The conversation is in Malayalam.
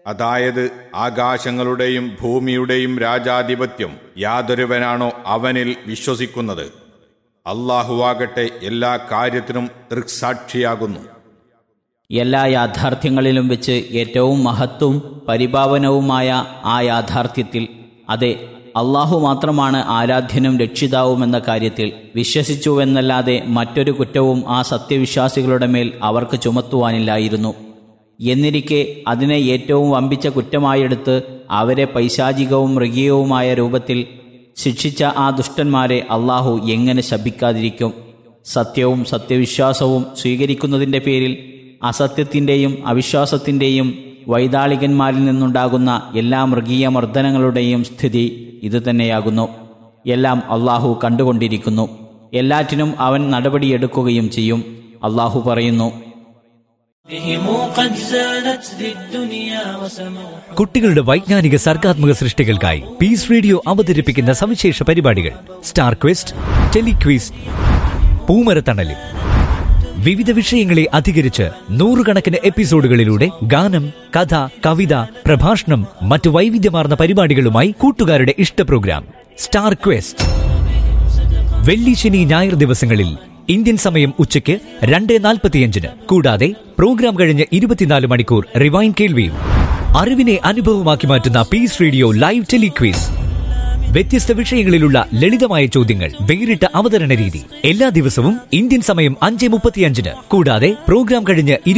അതായത് ആകാശങ്ങളുടെയും ഭൂമിയുടെയും രാജാധിപത്യം യാതൊരുവനാണോ അവനിൽ വിശ്വസിക്കുന്നത് അള്ളാഹുവാകട്ടെ എല്ലാ കാര്യത്തിനും ദൃക്സാക്ഷിയാകുന്നു എല്ലാ യാഥാർത്ഥ്യങ്ങളിലും വെച്ച് ഏറ്റവും മഹത്വവും പരിഭാവനവുമായ ആ യാഥാർത്ഥ്യത്തിൽ അതെ അള്ളാഹു മാത്രമാണ് ആരാധ്യനും രക്ഷിതാവുമെന്ന കാര്യത്തിൽ വിശ്വസിച്ചുവെന്നല്ലാതെ മറ്റൊരു കുറ്റവും ആ സത്യവിശ്വാസികളുടെ മേൽ അവർക്ക് ചുമത്തുവാനില്ലായിരുന്നു എന്നിരിക്കെ അതിനെ ഏറ്റവും വമ്പിച്ച കുറ്റമായെടുത്ത് അവരെ പൈശാചികവും മൃഗീയവുമായ രൂപത്തിൽ ശിക്ഷിച്ച ആ ദുഷ്ടന്മാരെ അള്ളാഹു എങ്ങനെ ശപിക്കാതിരിക്കും സത്യവും സത്യവിശ്വാസവും സ്വീകരിക്കുന്നതിൻ്റെ പേരിൽ അസത്യത്തിൻ്റെയും അവിശ്വാസത്തിൻ്റെയും വൈതാളികന്മാരിൽ നിന്നുണ്ടാകുന്ന എല്ലാ മൃഗീയ മർദ്ദനങ്ങളുടെയും സ്ഥിതി ഇതുതന്നെയാകുന്നു എല്ലാം അള്ളാഹു കണ്ടുകൊണ്ടിരിക്കുന്നു എല്ലാറ്റിനും അവൻ നടപടിയെടുക്കുകയും ചെയ്യും അള്ളാഹു പറയുന്നു بهم قد زانت ذي الدنيا وسموا കുട്ടികളുടെ വൈജ്ഞാനിക സർഗാത്മക സൃഷ്ടികൾക്കായി പീസ് റേഡിയോ അവതരിപ്പിക്കുന്ന സവിശേഷ പരിപാടികൾ സ്റ്റാർ ക്വസ്റ്റ് ടെലിക്വിസ് പൂമരത്തണലിൽ വിവിധ വിഷയങ്ങളെ അധികരിച്ച് നൂറുകണക്കിന് എപ്പിസോഡുകളിലൂടെ ഗാനം കഥ കവിത പ്രഭാഷണം മറ്റു വൈവിധ്യമാർന്ന പരിപാടികളുമായി കൂട്ടുകാരുടെ ഇഷ്ട പ്രോഗ്രാം സ്റ്റാർ ക്വസ്റ്റ് വെള്ളി ശനി ഞായർ ദിവസങ്ങളിൽ ഇന്ത്യൻ സമയം ഉച്ചയ്ക്ക് രണ്ട് നാൽപ്പത്തിയഞ്ചിന് കൂടാതെ പ്രോഗ്രാം കഴിഞ്ഞ് ഇരുപത്തിനാല് മണിക്കൂർ റിവൈൻ കേൾവിയും അറിവിനെ അനുഭവമാക്കി മാറ്റുന്ന പീസ് റേഡിയോ ലൈവ് ടെലിക്വീസ് വ്യത്യസ്ത വിഷയങ്ങളിലുള്ള ലളിതമായ ചോദ്യങ്ങൾ വേറിട്ട അവതരണ രീതി എല്ലാ ദിവസവും ഇന്ത്യൻ സമയം അഞ്ച് മുപ്പത്തിയഞ്ചിന് കൂടാതെ പ്രോഗ്രാം കഴിഞ്ഞ്